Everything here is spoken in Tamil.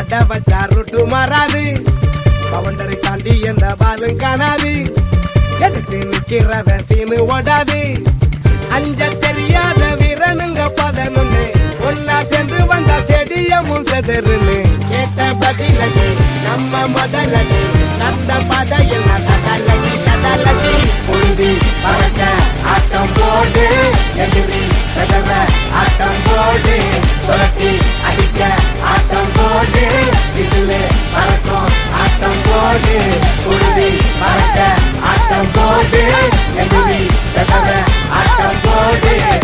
பட வச்சா ருட்டு மாறாது பவுண்டரை தாண்டி எந்த பாலும் காணாது எதுக்கு நிக்கிறவன் சீனு ஓடாது அஞ்ச தெரியாத வீரனுங்க பதனுன்னு ஒன்னா சேர்ந்து வந்த ஸ்டேடியமும் செதறுன்னு கேட்ட பதிலடி நம்ம முதலடி நத்த பதையில் தடலடி தடலடி பொழுது பறக்க ஆட்டம் போடு எதிரி செதற ஆட்டம் போடு சுரட்டி அடிக்க ஆட்டம் போடு இதில் பறக்கும் ஆட்டம் போடு பொழுது பறக்க ஆட்டம் போடு எதிரி செதற ஆட்டம் போடு